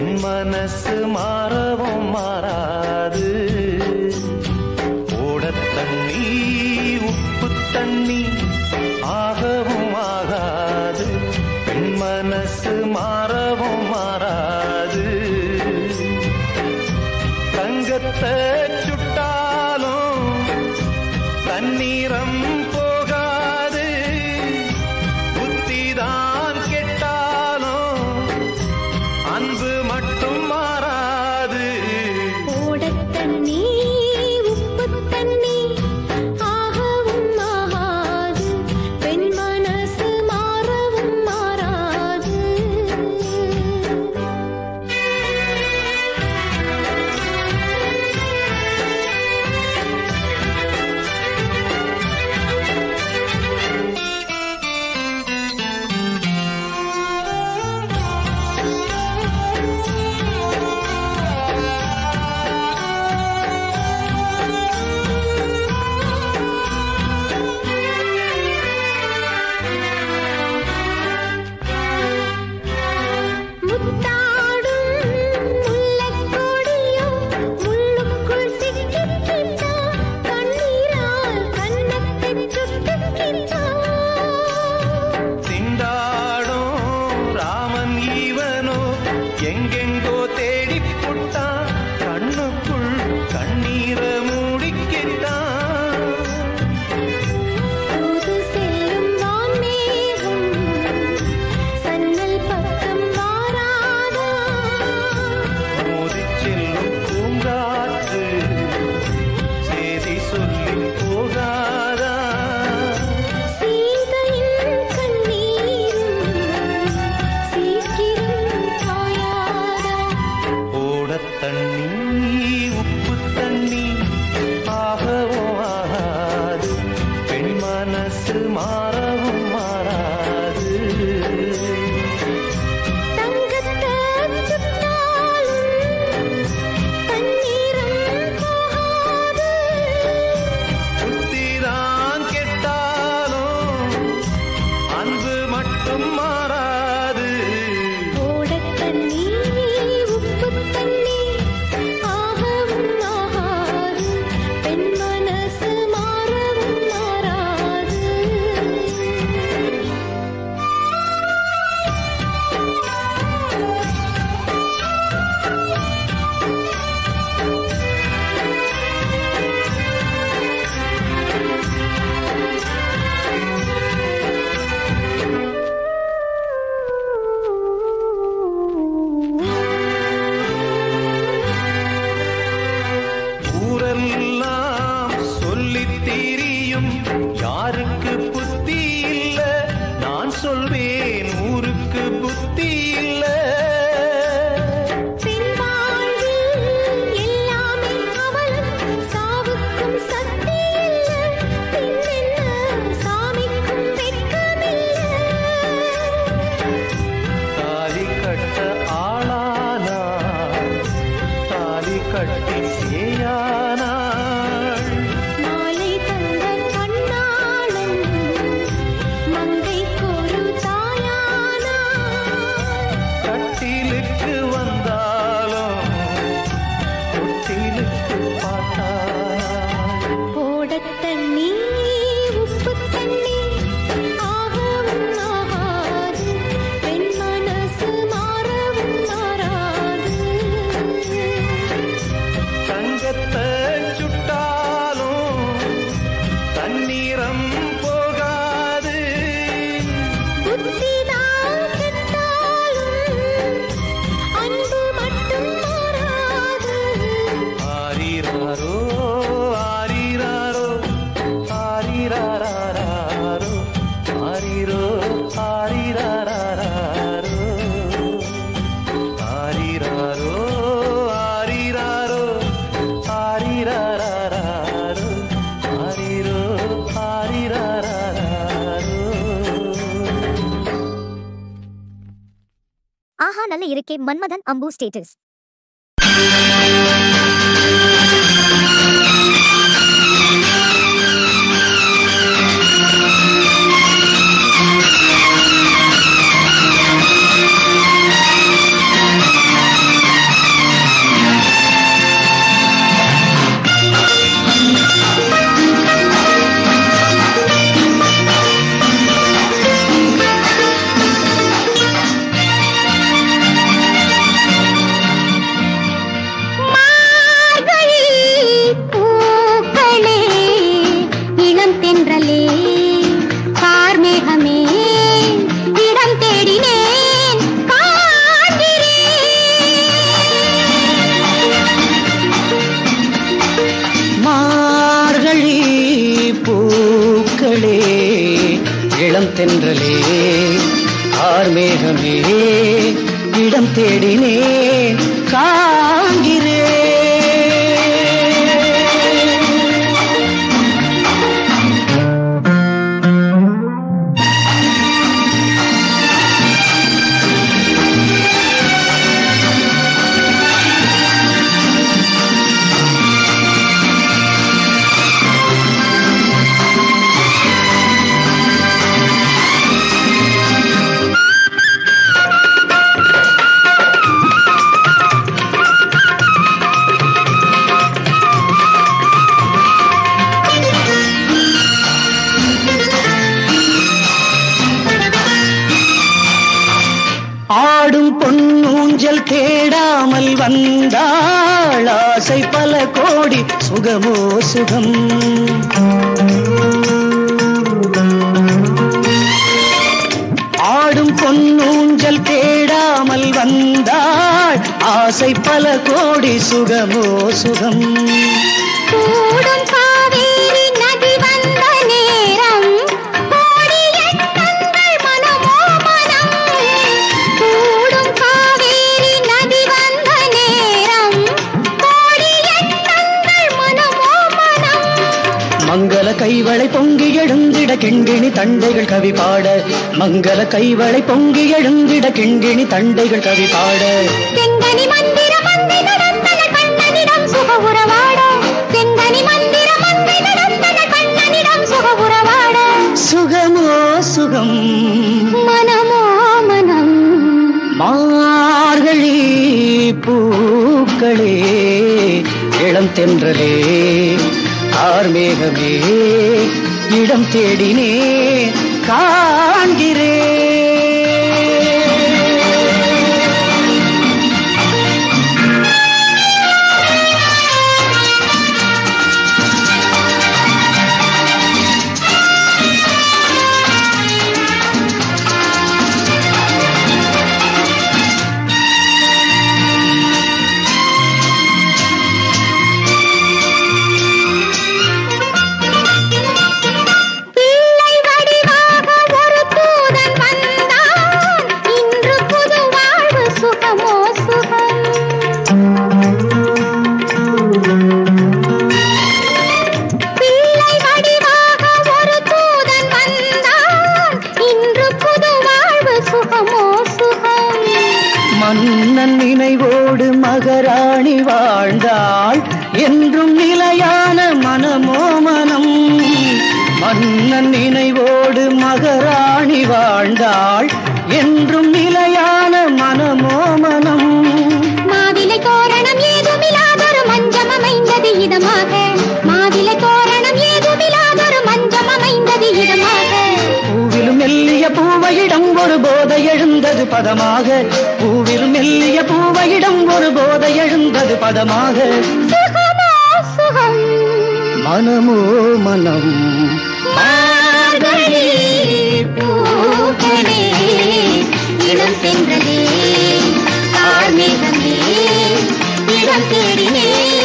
பெண் மனசு மாறவும் மாறாது ஓடத் தண்ணி உப்பு தண்ணி ஆகவும் ஆகாது பெண் மனசு மாறவும் மாறாது தங்கத்தை சுட்டாலும் தண்ணீரம் போகாது புத்திதான் கெட்டாலும் அன்பு மட்டும் மாறாது ஓடத் தண்ணி உப்பு தண்ணி ஆகவும் ஆகாது பெண் மனசு மாறவும் மாறாது முத்தாடும் முல்லக்கொடியோ முள்ளுக்குள் சிக்கிக்கிட்டா கண்ணீரால் கண்ணத்தைச் சுட்டுக்கிட்டா திண்டாடும் ராமன் ஈவனோ எங்கெங்கோ தேடி புட்டான் கண்ணுக்குள் கண்ணீர மூடிக்கிட்டான் தூது செல்லும் வான்மேகம் சன்னல் பக்கம் வாராதா மோதிச் செல்லும் பூங்காற்று செய்தி சொல்லி போகாதா சீதையின் கண்ணீரும் சீக்கிரம் காயாதா ஓடத் தண்ணி உப்பு தண்ணி ஆகவும் ஆகாது பெண் மனசு மாறவும் மாறாது தங்கத்தை சுட்டாலும் தண்ணீரம் போகாது புத்திதான் கெட்டாலும் அன்பு மட்டும் மாறாது ஓடத் தண்ணி உப்பு தண்ணி ஆகவும் ஆகாது பெண் மனசு மாறவும் மாறாது ஊரெல்லாம் சொல்லித் திரியும் யாருக்கு புத்தி இல்ல நான் சொல்வேன் ஊருக்கு புத்தி இல்ல பெண் வாழ்வில் எல்லாமே அவளும் சாவுக்கும் சக்தி இல்ல பின்னென்ன சாமிக்கும் வெட்கமில்ல தாலி கட்ட ஆளானா தாலி கட்டி சேயானாள் மாலை தந்த கண்ணாளன் மங்கைக்கொரு தாயானா கட்டிலுக்கு வந்தாலும் தொட்டிலுக்கு பார்த்தாள் ஓடத் தண்ணி உப்பு தண்ணி ஆகவும் ஆகாது பெண் மனசு மாறவும் மாறாது தங்கத்தை சுட்டாலும் தண்ணீரம் போகாது புத்திதான் கெட்டாலும் அன்பு மட்டும் மாறாது ஆரிராரோ ஆரிராரோ ஆரிராரோ ஆரிரோ ஆரிராரோ ஆரிராரோ ஆரிராரோ ஆரிராரோ ஆரிரோ ஆரிராரோ ஆஹா நல்ல இருக்கே மன்மதன் அம்பு ஸ்டேட்டஸ் இளம் தென்றலே ஆர்மேகமே இடம் தேடினே காண்கிறே ஆடும் பொன்னூஞ்சல் தேடாமல் வந்தாள் ஆசை பல கோடி சுகமோ சுகம் ஆடும் பொன்னூஞ்சல் தேடாமல் வந்தாள் ஆசை பல கோடி சுகமோ சுகம் கூடும் காவேரி நதி வந்த நேரம் கோடி எண்ணங்கள் மனமோ மனம் கூடும் காவேரி நதி வந்த நேரம் கோடி எண்ணங்கள் மனமோ மனம் மங்கள கைவளை பொங்கி எழுந்திட கிண்கிணி தண்டைகள் கவி பாட மங்கள கைவளை பொங்கி எழுந்திட கிண்கிணி தண்டைகள் கவி பாட தெங்கனி மந்திர மந்தை நடந்தன கண்ணனிடம் சுக உறவாட தெங்கனி மந்திர மந்தை நடந்தன கண்ணனிடம் சுக உறவாட சுகமோ சுகம் மனமோ மனம் மார்கழி பூக்களே இளம் தென்றலே ஆர்மேகமே இடம் தேடினே காண்கிறே பிள்ளை வடிவாக ஒரு தூதன் வந்தான் இன்று புது வாழ்வு சுகமோ சுகம் பிள்ளை வடிவாக ஒரு தூதன் வந்தான் இன்று புது வாழ்வு சுகமோ சுகம் மன்னன் நினைவோடு மகராணி வாழ்ந்தாள் என்றும் நிலையான மனமோ மனம் மன்னன் நினைவோடு மகராணி வாழ்ந்தாள் என்றும் நிலையான மனமோ மனம் மாவிலை தோரணம் ஏதுமில்லாதொரு மஞ்சம் அமைந்தது இதமாக மாவிலை தோரணம் ஏதுமில்லாதொரு மஞ்சம் அமைந்தது இதமாக பூவிலும் மெல்லிய பூவையிடம் ஒரு போதை எழுந்தது பதமாக பூவிலும் மெல்லிய பூவையிடம் ஒரு போதை எழுந்தது பதமாக சுகமோ சுகம் மனமோ மனம் மார்கழி பூக்களே இளம் சென்றதே கார்மேகமே இடம் தேடினே